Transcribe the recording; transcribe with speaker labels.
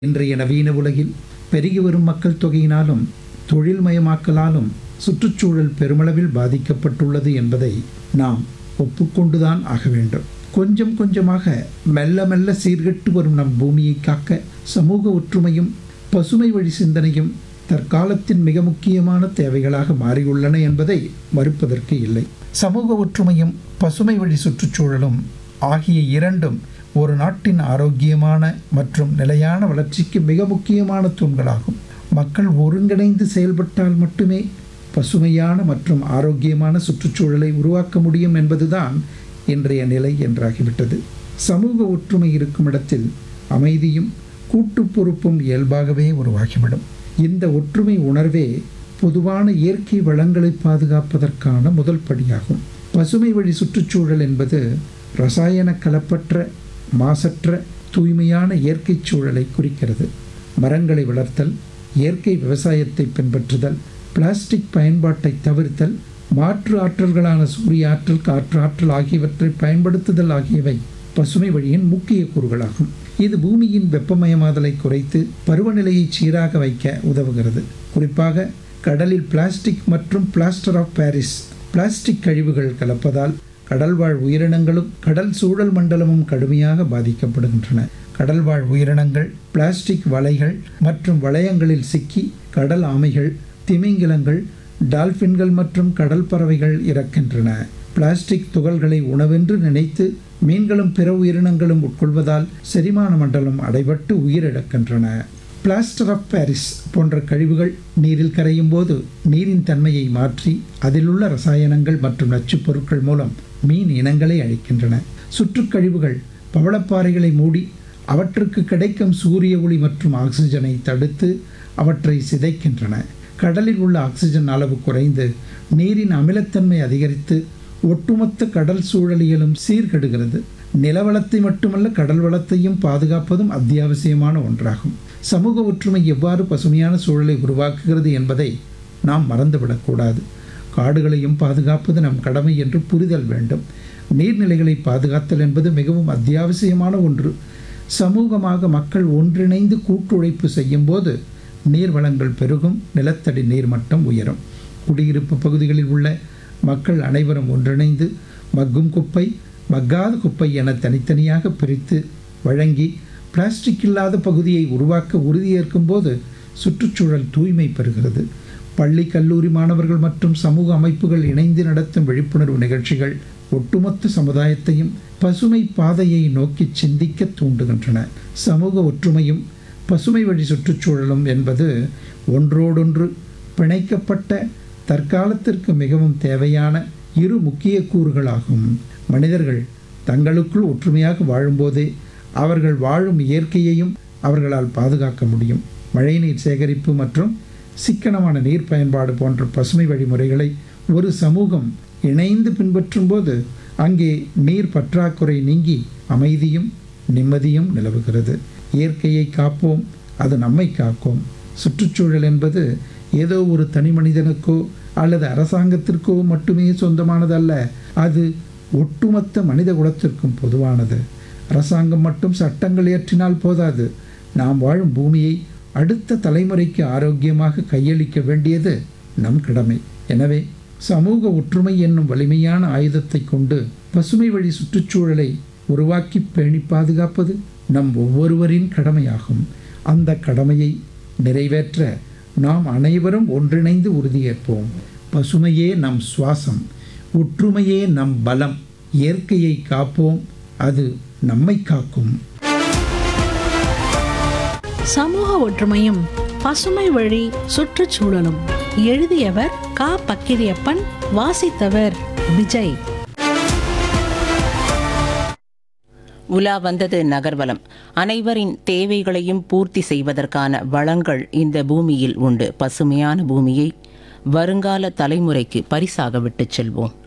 Speaker 1: இன்றைய நவீன உலகில் பெருகி வரும் மக்கள் தொகையினாலும் தொழில்மயமாக்கலாலும் சுற்றுச்சூழல் பெருமளவில் பாதிக்கப்பட்டுள்ளது என்பதை நாம் ஒப்புக்கொண்டுதான் ஆக வேண்டும் கொஞ்சம் கொஞ்சமாக மெல்ல மெல்ல சீர்கெட்டு வரும் நம் பூமியை காக்க சமூக ஒற்றுமையும் பசுமை வழி சிந்தனையும் தற்காலத்தின் மிக முக்கியமான தேவைகளாக மாறியுள்ளன என்பதை மறுப்பதற்கு இல்லை சமூக ஒற்றுமையும் பசுமை வழி சுற்றுச்சூழலும் ஆகிய இரண்டும் ஒரு நாட்டின் ஆரோக்கியமான மற்றும் நிலையான வளர்ச்சிக்கு மிக முக்கியமான தூண்களாகும் மக்கள் ஒருங்கிணைந்து செயல்பட்டால் மட்டுமே பசுமையான மற்றும் ஆரோக்கியமான சுற்றுச்சூழலை உருவாக்க முடியும் என்பதுதான் இன்றைய நிலை என்றாகிவிட்டது சமூக ஒற்றுமை இருக்கும் இடத்தில் அமைதியும் கூட்டு பொறுப்பும் இயல்பாகவே உருவாகிவிடும் இந்த ஒற்றுமை உணர்வே பொதுவான இயற்கை வளங்களை பாதுகாப்பதற்கான முதல் படியாகும் பசுமை வழி சுற்றுச்சூழல் என்பது ரசாயன கலப்பற்ற மாசற்ற தூய்மையான இயற்கை சூழலை குறிக்கிறது மரங்களை வளர்த்தல் இயற்கை விவசாயத்தை பின்பற்றுதல் பிளாஸ்டிக் பயன்பாட்டை தவிர்த்தல் மாற்று ஆற்றல்களான சூரிய ஆற்றல் காற்று ஆற்றல் ஆகியவற்றை பயன்படுத்துதல் ஆகியவை பசுமை வழியின் முக்கிய கூறுகளாகும் இது பூமியின் வெப்பமயமாதலை குறைத்து பருவநிலையை சீராக வைக்க உதவுகிறது குறிப்பாக கடலில் பிளாஸ்டிக் மற்றும் பிளாஸ்டர் ஆஃப் பாரிஸ் பிளாஸ்டிக் கழிவுகள் கலப்பதால் கடல்வாழ் உயிரினங்களும் கடல் சூழல் மண்டலமும் கடுமையாக பாதிக்கப்படுகின்றன கடல்வாழ் உயிரினங்கள் பிளாஸ்டிக் வலைகள் மற்றும் வளையங்களில் சிக்கி கடல் ஆமைகள் திமிங்கிலங்கள் டால்பின்கள் மற்றும் கடல் பறவைகள் இறக்கின்றன பிளாஸ்டிக் துகள்களை உணவென்று நினைத்து மீன்களும் பிற உயிரினங்களும் உட்கொள்வதால் செரிமான மண்டலம் அடைபட்டு உயிரிழக்கின்றன பிளாஸ்டர் ஆஃப் பாரிஸ் போன்ற கழிவுகள் நீரில் கரையும் போது நீரின் தன்மையை மாற்றி அதிலுள்ள ரசாயனங்கள் மற்றும் நச்சுப் பொருட்கள் மூலம் மீன் இனங்களை அழிக்கின்றன சுற்றுக்கழிவுகள் பவளப்பாறைகளை மூடி அவற்றுக்கு கிடைக்கும் சூரிய ஒளி மற்றும் ஆக்சிஜனை தடுத்து அவற்றை சிதைக்கின்றன கடலில் உள்ள ஆக்சிஜன் அளவு குறைந்து நீரின் அமிலத்தன்மை அதிகரித்து ஒட்டுமொத்த கடல் சூழலியலும் சீர்கெடுகிறது நிலவளத்தை மட்டுமல்ல கடல் வளத்தையும் பாதுகாப்பதும் அத்தியாவசியமான ஒன்றாகும் சமூக ஒற்றுமை எவ்வாறு பசுமையான சூழலை உருவாக்குகிறது என்பதை நாம் மறந்துவிடக்கூடாது காடுகளையும் பாதுகாப்பது நம் கடமை என்று புரிதல் வேண்டும் நீர்நிலைகளை பாதுகாத்தல் என்பது மிகவும் அத்தியாவசியமான ஒன்று சமூகமாக மக்கள் ஒன்றிணைந்து கூட்டுழைப்பு செய்யும்போது நீர் வளங்கள் பெருகும் நிலத்தடி நீர்மட்டம் உயரும் குடியிருப்பு பகுதிகளில் உள்ள மக்கள் அனைவரும் ஒன்றிணைந்து மக்கும் குப்பை மக்காத குப்பை என தனித்தனியாக பிரித்து வழங்கி பிளாஸ்டிக் இல்லாத பகுதியை உருவாக்க உறுதியேற்கும் போது சுற்றுச்சூழல் தூய்மை பெறுகிறது பள்ளி கல்லூரி மாணவர்கள் மற்றும் சமூக அமைப்புகள் இணைந்து நடத்தும் விழிப்புணர்வு நிகழ்ச்சிகள் ஒட்டுமொத்த சமுதாயத்தையும் பசுமை பாதையை நோக்கி சிந்திக்க தூண்டுகின்றன சமூக ஒற்றுமையும் பசுமை வழி சுற்றுச்சூழலும் என்பது ஒன்றோடொன்று பிணைக்கப்பட்ட தற்காலத்திற்கு மிகவும் தேவையான இரு முக்கிய கூறுகளாகும் மனிதர்கள் தங்களுக்குள் ஒற்றுமையாக வாழும்போதே அவர்கள் வாழும் இயற்கையையும் அவர்களால் பாதுகாக்க முடியும் மழைநீர் சேகரிப்பு மற்றும் சிக்கனமான நீர் பயன்பாடு போன்ற பசுமை வழிமுறைகளை ஒரு சமூகம் இணைந்து பின்பற்றும் போது அங்கே நீர் பற்றாக்குறை நீங்கி அமைதியும் நிம்மதியும் நிலவுகிறது இயற்கையை காப்போம் அது நம்மை காக்கும் சுற்றுச்சூழல் என்பது ஏதோ ஒரு தனி மனிதனுக்கோ அல்லது அரசாங்கத்திற்கோ மட்டுமே சொந்தமானதல்ல அது ஒட்டுமொத்த மனித குலத்திற்கும் பொதுவானது அரசாங்கம் மட்டும் சட்டங்கள் இயற்றினால் போதாது நாம் வாழும் பூமியை அடுத்த தலைமுறைக்கு ஆரோக்கியமாக கையளிக்க வேண்டியது நம் கடமை எனவே சமூக ஒற்றுமை என்னும் வலிமையான ஆயுதத்தை கொண்டு பசுமை வழி சுற்றுச்சூழலை உருவாக்கி பேணி பாதுகாப்பது நம் ஒவ்வொருவரின் கடமையாகும் அந்த கடமையை நிறைவேற்ற நாம் அனைவரும் ஒன்றிணைந்து உறுதியேற்போம் பசுமையே நம் சுவாசம் ஒற்றுமையே நம் பலம் இயற்கையை காப்போம் அது நம்மை காக்கும்
Speaker 2: சமூக ஒற்றுமையும் பசுமை வழி சுற்றுச்சூழலும் எழுதியவர் கா பக்கிரியப்பன் வாசித்தவர் விஜய்
Speaker 3: உலா வந்தது நகர்வலம் அனைவரின் தேவைகளையும் பூர்த்தி செய்வதற்கான வளங்கள் இந்த பூமியில் உண்டு பசுமையான பூமியை வருங்கால தலைமுறைக்கு பரிசாக விட்டுச் செல்வோம்